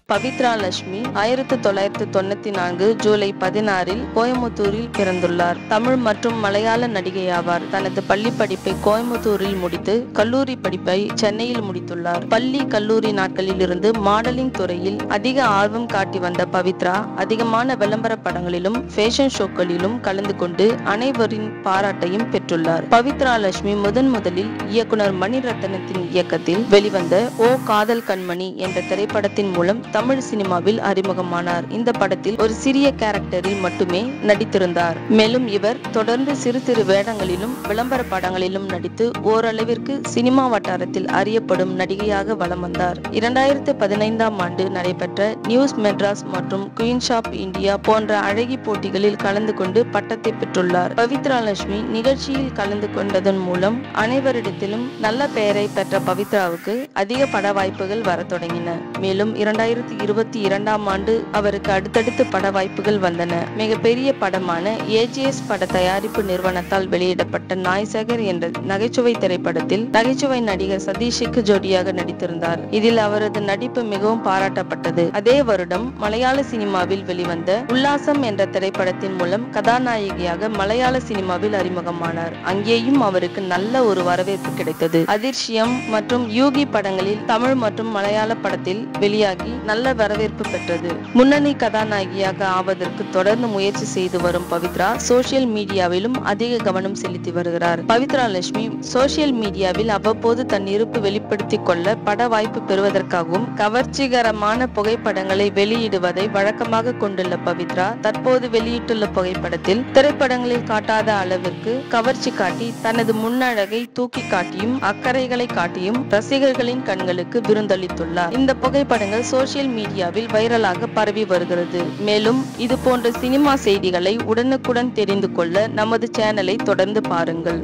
பவித்ரா லட்சுமி ஆயிரத்தி தொள்ளாயிரத்தி தொண்ணூத்தி நான்கு ஜூலை பதினாறில் கோயமுத்தூரில் பிறந்துள்ளார் தமிழ் மற்றும் மலையாள நடிகை ஆவார் தனது பள்ளி படிப்பை கோயமுத்தூரில் முடித்து கல்லூரி படிப்பை சென்னையில் முடித்துள்ளார் பள்ளி கல்லூரி நாட்களில் இருந்து மாடலிங் துறையில் அதிக ஆர்வம் காட்டி வந்த பவித்ரா அதிகமான விளம்பர படங்களிலும் ஃபேஷன் ஷோக்களிலும் கலந்து கொண்டு அனைவரின் பாராட்டையும் பெற்றுள்ளார் பவித்ரா லட்சுமி முதன் முதலில் இயக்குனர் மணிரத்னத்தின் இயக்கத்தில் வெளிவந்த ஓ காதல் கண்மணி என்ற திரைப்படத்தின் மூலம் தமிழ் சினிமாவில் அறிமுகமானார் இந்த படத்தில் ஒரு சிறிய கேரக்டரில் மட்டுமே நடித்திருந்தார் மேலும் இவர் தொடர்ந்து சிறு சிறு வேடங்களிலும் விளம்பர படங்களிலும் நடித்து ஓரளவிற்கு சினிமா வட்டாரத்தில் அறியப்படும் நடிகையாக வலம் வந்தார் இரண்டாயிரத்து பதினைந்தாம் ஆண்டு நடைபெற்ற நியூஸ் மெட்ராஸ் மற்றும் குயின்ஸ் ஆஃப் இந்தியா போன்ற அழகி போட்டிகளில் கலந்து கொண்டு பட்டத்தை பெற்றுள்ளார் பவித்ரா லட்சுமி நிகழ்ச்சியில் கலந்து கொண்டதன் மூலம் அனைவரிடத்திலும் நல்ல பெயரை பெற்ற பவித்ராவுக்கு அதிக பட வாய்ப்புகள் வரத் தொடங்கின மேலும் இரண்டாயிரத்தி இருபத்தி இரண்டாம் ஆண்டு அவருக்கு அடுத்தடுத்து பட வாய்ப்புகள் வந்தன மிகப்பெரிய படமான ஏஜிஎஸ் பட தயாரிப்பு நிறுவனத்தால் வெளியிடப்பட்ட நாய்சகர் என்ற நகைச்சுவை திரைப்படத்தில் நகைச்சுவை நடிகர் சதீஷுக்கு ஜோடியாக நடித்திருந்தார் இதில் அவரது நடிப்பு மிகவும் பாராட்டப்பட்டது அதே வருடம் மலையாள சினிமாவில் வெளிவந்த உல்லாசம் என்ற திரைப்படத்தின் மூலம் கதாநாயகியாக மலையாள சினிமாவில் அறிமுகமானார் அங்கேயும் அவருக்கு நல்ல ஒரு வரவேற்பு கிடைத்தது அதிர்ஷ்யம் மற்றும் யூகி படங்களில் தமிழ் மற்றும் மலையாள படத்தில் வெளியாகி நல்ல வரவேற்பு பெற்றது முன்னணி கதாநாயகியாக ஆவதற்கு தொடர்ந்து முயற்சி செய்து வரும் பவித்ரா சோசியல் மீடியாவிலும் அதிக கவனம் செலுத்தி வருகிறார் பவித்ரா லட்சுமி சோசியல் மீடியாவில் அவ்வப்போது தன் இருப்பு வெளிப்படுத்திக் கொள்ள பட வாய்ப்பு பெறுவதற்காகவும் கவர்ச்சிகரமான புகைப்படங்களை வெளியிடுவதை வழக்கமாக கொண்டுள்ள பவித்ரா தற்போது வெளியிட்டுள்ள புகைப்படத்தில் திரைப்படங்களில் காட்டாத அளவிற்கு கவர்ச்சி காட்டி தனது முன்னழகை தூக்கி காட்டியும் அக்கறைகளை காட்டியும் ரசிகர்களின் கண்களுக்கு விருந்தளித்துள்ளார் இந்த புகைப்படங்கள் சோசியல் மீடியாவில் வைரலாக பரவி வருகிறது மேலும் இது போன்ற சினிமா செய்திகளை உடனுக்குடன் தெரிந்து கொள்ள நமது சேனலை தொடர்ந்து பாருங்கள்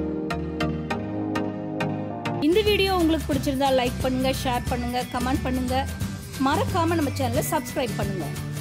இந்த வீடியோ உங்களுக்கு பிடிச்சிருந்தா லைக் பண்ணுங்க ஷேர் பண்ணுங்க கமெண்ட் பண்ணுங்க மறக்காம நம்ம சேனலை சப்ஸ்கிரைப் பண்ணுங்க